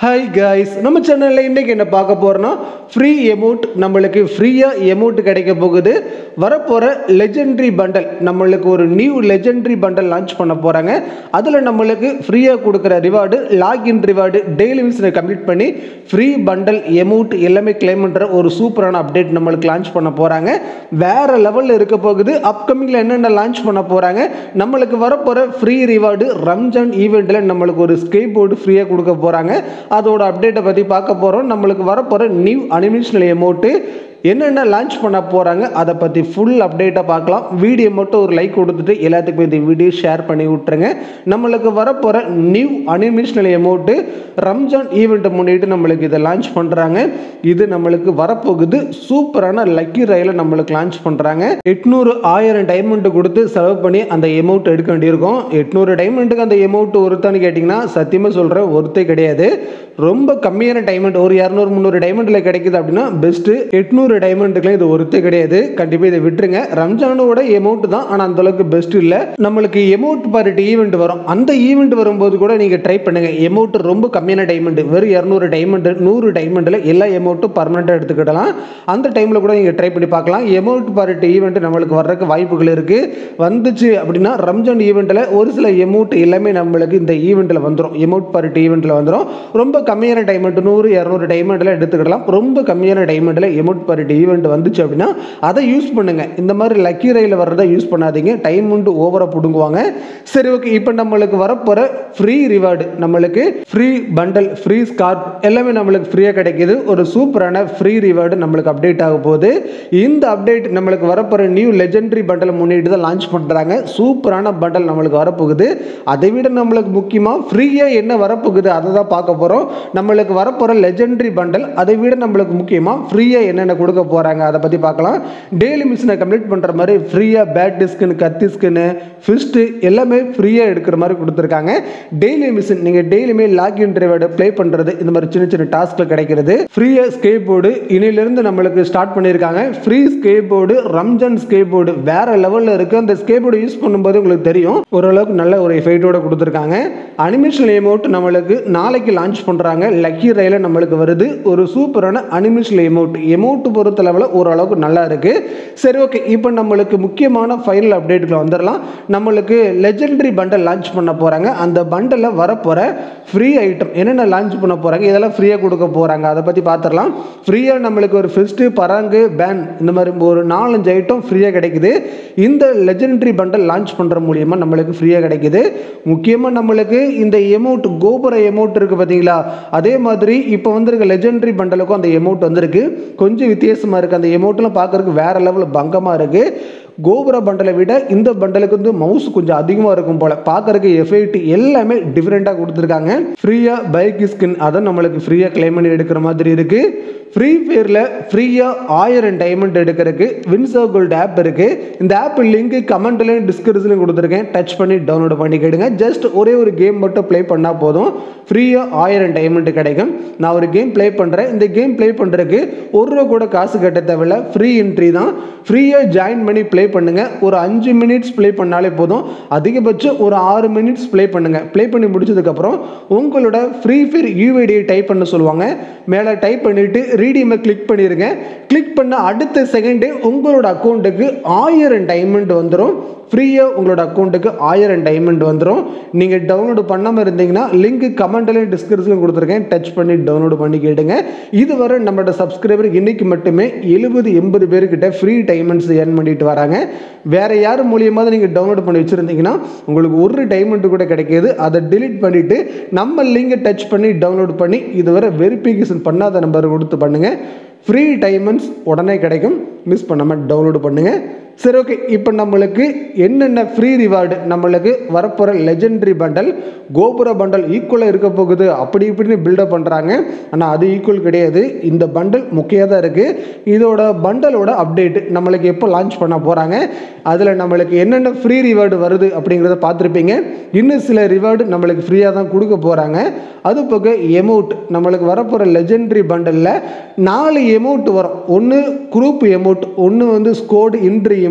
hi guys நம்ம சேனலில் இன்றைக்கி என்ன பார்க்க போகிறோன்னா ஃப்ரீ எமௌண்ட் நம்மளுக்கு ஃப்ரீயாக எமௌண்ட் கிடைக்க போகுது வரப்போகிற லெஜெண்ட்ரி பண்டல் நம்மளுக்கு ஒரு நியூ லெஜெண்ட்ரி பண்டல் லான்ச் பண்ண போகிறாங்க அதில் நம்மளுக்கு ஃப்ரீயாக கொடுக்குற ரிவார்டு லாகின் ரிவார்டு டெய்லி மிஷனை கம்ப்ளீட் பண்ணி ஃப்ரீ பண்டல் எமௌண்ட் எல்லாமே கிளைம் பண்ணுற ஒரு சூப்பரான அப்டேட் நம்மளுக்கு லான்ச் பண்ண போகிறாங்க வேறு லெவலில் இருக்க போகுது அப்கமிங்கில் என்னென்ன லான்ச் பண்ண போகிறாங்க நம்மளுக்கு வரப்போகிற ஃப்ரீ ரிவார்டு ரம்ஜான் ஈவெண்ட்டில் நம்மளுக்கு ஒரு ஸ்கேட் போர்டு ஃப்ரீயாக கொடுக்க போகிறாங்க அதோட அப்டேட்டை பற்றி பார்க்க போகிறோம் நம்மளுக்கு வரப்போகிற நியூ அனிமேஷனல் எமௌண்ட்டு என்னென்ன லான்ச் பண்ண போகிறாங்க அதை பற்றி ஃபுல் அப்டேட்டை பார்க்கலாம் வீடியோ மட்டும் ஒரு லைக் கொடுத்துட்டு எல்லாத்துக்கும் இந்த வீடியோ ஷேர் பண்ணி விட்ருங்க நம்மளுக்கு வரப்போகிற நியூ அனிமேஷனல் எமௌண்ட்டு ரம்ஜான் ஈவெண்ட்டை முன்னிட்டு நம்மளுக்கு இதை லான்ச் பண்ணுறாங்க இது நம்மளுக்கு வரப்போகுது சூப்பரான லக்கி ரயிலை நம்மளுக்கு லான்ச் பண்ணுறாங்க எட்நூறு ஆயிரம் டைமண்ட் கொடுத்து செலவு பண்ணி அந்த எமௌண்ட் எடுக்க வேண்டியிருக்கும் எட்நூறு டைமண்ட்டுக்கு அந்த எமௌண்ட் ஒருத்தான்னு கேட்டிங்கன்னா சத்தியமாக சொல்கிறேன் ஒருத்தே கிடையாது ரொம்ப கம்மியான டைமண்ட் ஒரு இரநூறு முந்நூறு டைமண்டில் கிடைக்குது அப்படின்னா பெஸ்ட்டு எட்நூறு டைமண்டுக்குலாம் இது ஒருத்தே கிடையாது கண்டிப்பாக இதை விட்டுருங்க ரம்ஜானோட எமௌண்ட் தான் ஆனால் அந்த அளவுக்கு பெஸ்ட் இல்லை நம்மளுக்கு எமௌண்ட் பாரிட்டி ஈவெண்ட் வரும் அந்த ஈவெண்ட் வரும்போது கூட நீங்கள் ட்ரை பண்ணுங்க எமௌண்ட் ரொம்ப கம்மியான டைமண்ட் வெறும் இரநூறு டைமண்ட் நூறு டைமண்டில் எல்லா எமௌண்ட்டும் பர்மனெண்ட்டாக எடுத்துக்கிடலாம் அந்த டைமில் கூட நீங்கள் ட்ரை பண்ணி பார்க்கலாம் எமௌண்ட் பாரிட்டி ஈவெண்ட் நம்மளுக்கு வர்றதுக்கு வாய்ப்புகள் இருக்குது வந்துச்சு அப்படின்னா ரம்ஜான் ஈவெண்ட்டில் ஒரு சில எமௌண்ட் எல்லாமே நம்மளுக்கு இந்த ஈவெண்ட்டில் வந்துடும் எமௌண்ட் பாரிட்டி ஈவெண்ட்டில் வந்துடும் ரொம்ப கம்மியான டைமண்ட் நூறு இரநூறு டைமண்டில் எடுத்துக்கிடலாம் ரொம்ப கம்மியான டைமண்டில் எமௌண்ட் பாரிட்டி ஈவெண்ட் வந்துச்சு அப்படின்னா அதை யூஸ் பண்ணுங்கள் இந்த மாதிரி லக்கி ரயிலில் வர்றதை யூஸ் பண்ணாதீங்க டைம் வந்து ஓவராக பிடுங்குவாங்க சரி ஓகே இப்போ நம்மளுக்கு வரப்போகிற ஃப்ரீ ரிவார்டு நம்மளுக்கு ஃப்ரீ பண்டல் ஃப்ரீ ஸ்கார்ப் எல்லாமே நம்மளுக்கு ஃப்ரீயாக கிடைக்கிது ஒரு சூப்பரான ஃப்ரீ ரிவார்டு நம்மளுக்கு அப்டேட் ஆக போகுது இந்த அப்டேட் நம்மளுக்கு வரப்போகிற நியூ லெஜெண்டரி பண்டலை முன்னிட்டு தான் லான்ச் பண்ணுறாங்க சூப்பரான பண்டல் நம்மளுக்கு வரப்போகுது அதை விட நம்மளுக்கு முக்கியமாக ஃப்ரீயாக என்ன வரப்போகுது அதை தான் பார்க்க போகிறோம் நம்மளுக்கு வரப்போகிற லெஜெண்டரி பண்டல் அதை விட நம்மளுக்கு முக்கியமாக ஃப்ரீயாக என்னென்ன கொடுக்க போகிறாங்க அதை பற்றி பார்க்கலாம் டெய்லி மிஷினை கம்ப்ளீட் பண்ணுற மாதிரி ஃப்ரீயாக பேட் டிஸ்கின் கத்தி ஸ்கின்னு ஃபிஸ்ட்டு எல்லாமே ஃப்ரீயாக எடுக்கிற மாதிரி கொடுத்துருக்காங்க டெய்லி மிஷின் நீங்கள் டெய்லியுமே லாக்இன் டிரைவோட ப்ளே பண்ணுறது இந்த மாதிரி சின்ன சின்ன டாஸ்கில் கிடைக்கிறது ஃப்ரீயாக ஸ்கேட் போர்டு இனியிலிருந்து நம்மளுக்கு ஸ்டார்ட் பண்ணியிருக்காங்க free skateboard Ramzan skateboard வேற லெவலில் இருக்குது அந்த ஸ்கேட் போர்டு யூஸ் பண்ணும்போது உங்களுக்கு தெரியும் ஓரளவுக்கு நல்ல ஒரு எஃபெக்டோட கொடுத்துருக்காங்க அனிமேஷன் எமௌண்ட் நம்மளுக்கு நாளைக்கு லான்ச் பண்ணுறாங்க லக்கி ரயில நம்மளுக்கு வருது ஒரு சூப்பரான அனிமேஷன் எமௌண்ட் எமௌண்ட் பொறுத்த லெவலில் ஓரளவுக்கு நல்லா இருக்குது சரி ஓகே இப்போ நம்மளுக்கு முக்கியமான ஃபைனல் அப்டேட்டுக்கு வந்துடலாம் நம்மளுக்கு லெஜெண்டரி பண்டல் லான்ச் பண்ண போகிறாங்க அந்த பண்டலில் வரப்போகிற ஃப்ரீ ஐட்டம் என்னென்ன லான்ச் பண்ண போகிறாங்க இதெல்லாம் ஃப்ரீயாக கொடுக்க போகிறாங்க அதை பற்றி பார்த்துடலாம் ஃப்ரீயாக நம்மளுக்கு ஒரு ஃபிஸ்ட்டு பராங்கு பேன் இந்த மாதிரி ஒரு நாலஞ்சு ஐட்டம் ஃப்ரீயாக கிடைக்குது இந்த லெஜெண்டரி பண்டல் லான்ச் பண்ணுற மூலியமாக நம்மளுக்கு ஃப்ரீயாக கிடைக்குது முக்கியமாக நம்மளுக்கு இந்த எமௌண்ட் கோபுர எமௌண்ட் இருக்குது பார்த்தீங்களா அதே மாதிரி இப்போ வந்திருக்க லெஜெண்டரி பண்டலுக்கும் அந்த எமௌண்ட் வந்திருக்கு கொஞ்சம் வித்தியாசமாக இருக்குது அந்த எமௌண்ட்லாம் பார்க்குறதுக்கு வேறு லெவலில் பங்கமாக இருக்குது கோபுர பண்டலை விட இந்த பண்டலுக்கு வந்து மவுஸ் கொஞ்சம் அதிகமாக இருக்கும் போல் பார்க்கறதுக்கு எஃபெக்ட் எல்லாமே டிஃப்ரெண்ட்டாக கொடுத்துருக்காங்க ஃப்ரீயாக பைக் ஸ்கின் அதை நம்மளுக்கு ஃப்ரீயாக கிளைம் பண்ணி எடுக்கிற மாதிரி இருக்குது ஃப்ரீ ஃபயரில் ஃப்ரீயாக ஆயிரம் டைமண்ட் எடுக்கிறதுக்கு வின்சோ கோல்டு ஆப் இருக்குது இந்த ஆப் லிங்க் கமெண்ட்லையும் டிஸ்கிரிப்ஷன்லையும் கொடுத்துருக்கேன் டச் பண்ணி டவுன்லோட் பண்ணிக்கிடுங்க ஜஸ்ட் ஒரே ஒரு கேம் மட்டும் ப்ளே பண்ணால் போதும் ஃப்ரீயாக ஆயிரம் டைமண்ட் கிடைக்கும் நான் ஒரு கேம் ப்ளே பண்ணுறேன் இந்த கேம் ப்ளே பண்ணுறதுக்கு ஒரு ரூபா கூட காசு கட்ட தேவையில்ல ஃப்ரீ என்ட்ரி தான் ஃப்ரீயாக ஜாயின் பண்ணி ப்ளே பண்ணுங்கள் ஒரு அஞ்சு மினிட்ஸ் ப்ளே பண்ணாலே போதும் அதிகபட்சம் ஒரு ஆறு மினிட்ஸ் ப்ளே பண்ணுங்கள் ப்ளே பண்ணி முடிச்சதுக்கப்புறம் உங்களோட ஃப்ரீ ஃபயர் யூஐடியை டைப் பண்ண சொல்லுவாங்க மேலே டைப் பண்ணிவிட்டு ரீடியமை கிளிக் பண்ணிடுங்க கிளிக் பண்ண அடுத்த செகண்டே உங்களோட அக்கௌண்ட்டுக்கு ஆயிரம் டைமண்ட் வந்துடும் ஃப்ரீயாக உங்களோட அக்கௌண்ட்டுக்கு ஆயிரம் டைமண்ட் வந்துடும் நீங்கள் டவுன்லோடு பண்ணாமல் இருந்தீங்கன்னா லிங்க் கமெண்ட்லையும் டிஸ்கிரிப்ஷன் கொடுத்துருக்கேன் டச் பண்ணி டவுன்லோடு பண்ணி கேட்டுங்க இதுவரை நம்மளோட சப்ஸ்கிரைபர் இன்னைக்கு மட்டுமே எழுபது எண்பது பேர்கிட்ட ஃப்ரீ டைமண்ட்ஸ் ஏர்ன் பண்ணிட்டு வராங்க வேற யார் மூலியமாக நீங்கள் டவுன்லோட் பண்ணி வச்சுருந்தீங்கன்னா உங்களுக்கு ஒரு டைமண்ட் கூட கிடைக்கிது அதை டிலீட் பண்ணிவிட்டு நம்ம லிங்கை டச் பண்ணி டவுன்லோட் பண்ணி இதுவரை வெரிஃபிகேஷன் பண்ணாத நம்பர் கொடுத்து பண்ணுங்கள் ஃப்ரீ டைமண்ட்ஸ் உடனே கிடைக்கும் மிஸ் பண்ணாமல் டவுன்லோடு பண்ணுங்கள் சரி ஓகே இப்போ நம்மளுக்கு என்னென்ன ஃப்ரீ ரிவார்டு நம்மளுக்கு வரப்போகிற லெஜெண்டரி பண்டல் கோபுர பண்டல் ஈக்குவலாக இருக்க போகுது அப்படி இப்படின்னு பில்டப் பண்ணுறாங்க ஆனால் அது ஈக்குவல் கிடையாது இந்த பண்டல் முக்கியம் தான் இருக்குது இதோட பண்டலோட அப்டேட் நம்மளுக்கு எப்போ லான்ச் பண்ண போகிறாங்க அதில் நம்மளுக்கு என்னென்ன ஃப்ரீ ரிவார்டு வருது அப்படிங்கிறத பார்த்துருப்பீங்க இன்னும் சில ரிவார்டு நம்மளுக்கு ஃப்ரீயாக தான் கொடுக்க போகிறாங்க அது போக எமௌண்ட் நம்மளுக்கு வரப்போகிற லெஜெண்டரி பண்டலில் நாலு எமௌண்ட் வரும் ஒன்று குரூப் எமௌண்ட் ஒன்று வந்து ஸ்கோடு இன்ட்ரி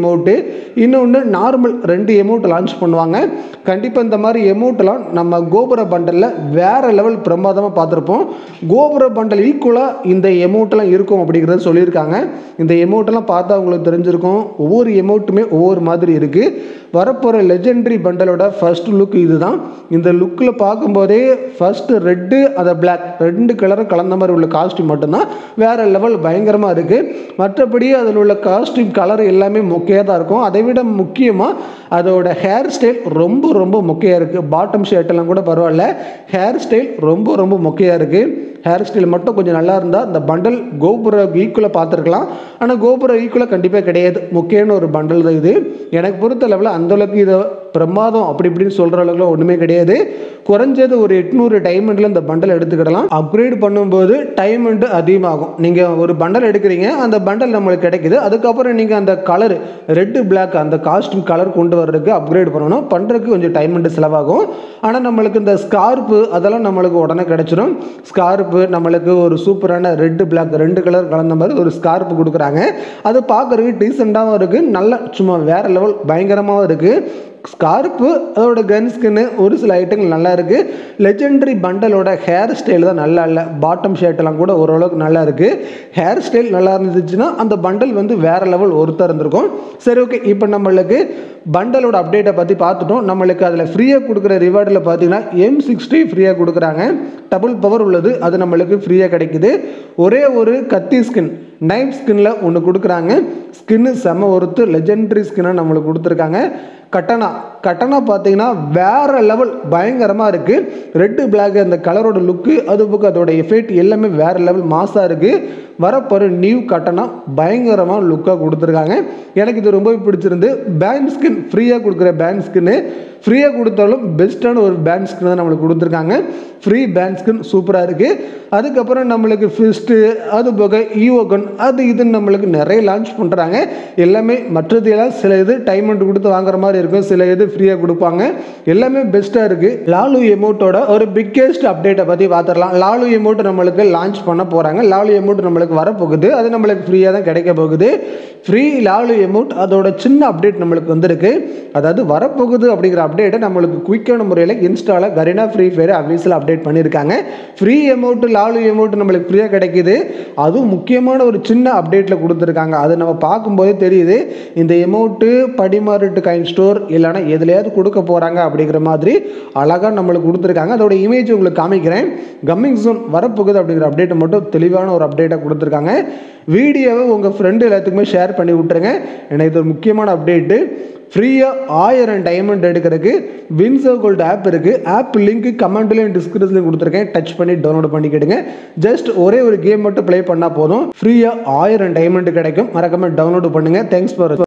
எமௌண்ட்டு இன்னொன்று நார்மல் ரெண்டு எமௌண்ட் லான்ச் பண்ணுவாங்க கண்டிப்பாக இந்த மாதிரி எமௌண்ட்லாம் நம்ம கோபுர பண்டலில் வேறு லெவல் பிரமாதமாக பார்த்துருப்போம் கோபுர பண்டல் ஈக்குவலாக இந்த எமௌண்ட்லாம் இருக்கும் அப்படிங்கிறத சொல்லியிருக்காங்க இந்த எமௌண்ட்லாம் பார்த்தா உங்களுக்கு தெரிஞ்சிருக்கும் ஒவ்வொரு எமௌண்ட்டுமே ஒவ்வொரு மாதிரி இருக்குது வரப்போகிற லெஜெண்டரி பண்டலோட ஃபர்ஸ்ட் லுக் இதுதான் இந்த லுக்கில் பார்க்கும்போதே ஃபர்ஸ்ட் ரெட்டு அதை பிளாக் ரெண்டு கலரும் கலந்த மாதிரி உள்ள காஸ்டியூம் மட்டும்தான் வேறு லெவல் பயங்கரமாக இருக்குது மற்றபடி அதில் உள்ள காஸ்டியூம் கலர் எல்லாமே மொக்கையாக தான் இருக்கும் அதை விட முக்கியமாக அதோட ஹேர் ஸ்டைல் ரொம்ப ரொம்ப மொக்கையாக இருக்குது பாட்டம் ஷர்ட்டெல்லாம் கூட பரவாயில்ல ஹேர் ஸ்டைல் ரொம்ப ரொம்ப மொக்கையாக இருக்குது ஹேர் ஸ்டைல் மட்டும் கொஞ்சம் நல்லா இருந்தால் இந்த பண்டல் கோபுர ஈக்குவலாக பார்த்துருக்கலாம் ஆனால் கோபுர ஈக்குவலாக கண்டிப்பாக கிடையாது முக்கியமான ஒரு பண்டல் தான் இது எனக்கு பொறுத்த லெவலில் அந்தளவுக்கு இதை பிரமாதம் அப்படி இப்படின்னு சொல்கிற அளவுக்குலாம் ஒன்றுமே கிடையாது குறைஞ்சது ஒரு எட்நூறு டைமண்டில் இந்த பண்டல் எடுத்துக்கிடலாம் அப்கிரேட் பண்ணும்போது டைமண்ட் அதிகமாகும் நீங்கள் ஒரு பண்டல் எடுக்கிறீங்க அந்த பண்டல் நம்மளுக்கு கிடைக்குது அதுக்கப்புறம் நீங்கள் அந்த கலர் ரெட்டு பிளாக் அந்த காஸ்டியூம் கலர் கொண்டு வர்றதுக்கு அப்கிரேட் பண்ணணும் பண்ணுறதுக்கு கொஞ்சம் டைமண்ட் செலவாகும் ஆனால் நம்மளுக்கு இந்த ஸ்கார்ப்பு அதெல்லாம் நம்மளுக்கு உடனே கிடைச்சிடும் ஸ்கார்ப்பு நம்மளுக்கு ஒரு சூப்பரான ரெட்டு பிளாக் ரெண்டு கலர் கலந்த மாதிரி ஒரு ஸ்கார்ப்பு கொடுக்குறாங்க அது பார்க்குறதுக்கு டீசெண்டாகவும் இருக்குது நல்ல சும்மா வேறு லெவல் பயங்கரமாகவும் இருக்குது ஸ்கார்ப்பு அதோட கன் ஸ்கின்னு ஒரு சில ஐட்டங்கள் நல்லா இருக்குது லெஜெண்டரி பண்டலோட ஹேர் ஸ்டைல் தான் நல்லா இல்லை பாட்டம் ஷர்ட்டெல்லாம் கூட ஓரளவுக்கு நல்லா இருக்குது ஹேர் ஸ்டைல் நல்லா இருந்துச்சுன்னா அந்த பண்டல் வந்து வேறு லெவல் ஒருத்தர் இருந்திருக்கும் சரி ஓகே இப்போ நம்மளுக்கு பண்டலோட அப்டேட்டை பற்றி பார்த்துட்டோம் நம்மளுக்கு அதில் ஃப்ரீயாக கொடுக்குற ரிவார்டில் பார்த்தீங்கன்னா எம் சிக்ஸ்டி ஃப்ரீயாக கொடுக்குறாங்க டபுள் பவர் உள்ளது அது நம்மளுக்கு ஃப்ரீயாக கிடைக்குது ஒரே ஒரு கத்தி ஸ்கின் நைஃப் ஸ்கின்னில் ஒன்று கொடுக்குறாங்க ஸ்கின்னு செம ஒருத்து லெஜெண்டரி ஸ்கின்னாக நம்மளுக்கு கொடுத்துருக்காங்க கட்டனா கட்டனா பார்த்தீங்கன்னா வேற லெவல் பயங்கரமாக இருக்குது ரெட்டு பிளாக் அந்த கலரோட லுக்கு அது புக்கு அதோட எஃபெக்ட் எல்லாமே வேற லெவல் மாசாக இருக்குது வரப்போகிற நியூ கட்டனா பயங்கரமாக லுக்காக கொடுத்துருக்காங்க எனக்கு இது ரொம்பவே பிடிச்சிருந்து பேண்ட் ஸ்கின் ஃப்ரீயாக கொடுக்குற பேண்ட் ஸ்கின்னு ஃப்ரீயாக கொடுத்தாலும் பெஸ்ட்டான ஒரு பேண்ட் ஸ்கின் தான் நம்மளுக்கு கொடுத்துருக்காங்க ஃப்ரீ பேண்ட் ஸ்கின் சூப்பராக இருக்குது அதுக்கப்புறம் நம்மளுக்கு ஃபிஸ்ட்டு அது போக ஈவோகன் அது இதுன்னு நம்மளுக்கு நிறைய லான்ச் பண்ணுறாங்க எல்லாமே மற்றது எல்லாம் சில இது டைமண்ட் கொடுத்து வாங்குற மாதிரி இருக்கும் சில இது ஃப்ரீயாக கொடுப்பாங்க எல்லாமே பெஸ்ட்டாக இருக்குது லாலு எமௌண்ட்டோட ஒரு பிக்கெஸ்ட் அப்டேட்டை பற்றி பார்த்துடலாம் லாலு எமௌண்ட் நம்மளுக்கு லான்ச் பண்ண போகிறாங்க லாலு எமௌண்ட் நம்மளுக்கு வரப்போகுது அது நம்மளுக்கு ஃப்ரீயாக தான் கிடைக்க போகுது ஃப்ரீ லாலு எமௌண்ட் அதோட சின்ன அப்டேட் நம்மளுக்கு வந்திருக்கு அதாவது வரப்போகுது அப்படிங்கிற அப்டேட்டை நம்மளுக்கு குயிக்கான முறையில் இன்ஸ்டாவில் கரீனா ஃப்ரீ ஃபயர் அஃபீஸில் அப்டேட் பண்ணியிருக்காங்க ஃப்ரீ எமௌண்ட் லாலு எமௌண்ட் நம்மளுக்கு ஃப்ரீயாக கிடைக்குது அதுவும் முக்கியமான ஒரு சின்ன அப்டேட்டில் கொடுத்துருக்காங்க அது நம்ம பார்க்கும்போதே தெரியுது இந்த எமௌண்ட்டு படிமாறுட்டு கைன் ஸ்டோர் இல்லைனா எதுலையாவது கொடுக்க போகிறாங்க அப்படிங்கிற மாதிரி அழகாக நம்மளுக்கு கொடுத்துருக்காங்க அதோட இமேஜ் உங்களுக்கு காமிக்கிறேன் கம்மிங் ஜோன் வரப்போகுது அப்படிங்கிற அப்டேட்டை மட்டும் தெளிவான ஒரு அப்டேட்டை கொடுத்துருக்காங்க வீடியோவை உங்கள் ஃப்ரெண்டு எல்லாத்துக்குமே ஷேர் பண்ணி விட்டுருங்க எனக்கு இது ஒரு முக்கியமான அப்டேட்டு ஃப்ரீயாக ஆயிரம் டைமண்ட் எடுக்கிறதுக்கு வின்சோ கோல்டு ஆப் இருக்குது ஆப் லிங்க் கமெண்ட்லேயும் டிஸ்கிரிப்ஷன்லையும் கொடுத்துருக்கேன் டச் பண்ணி டவுன்லோட் பண்ணிக்கிடுங்க ஜஸ்ட் ஒரே ஒரு கேம் மட்டும் ப்ளே பண்ணால் போதும் ஃப்ரீயாக ஆயிரம் டைமண்ட் கிடைக்கும் மறக்காம டவுன்லோட் பண்ணுங்கள் தேங்க்ஸ் ஃபார்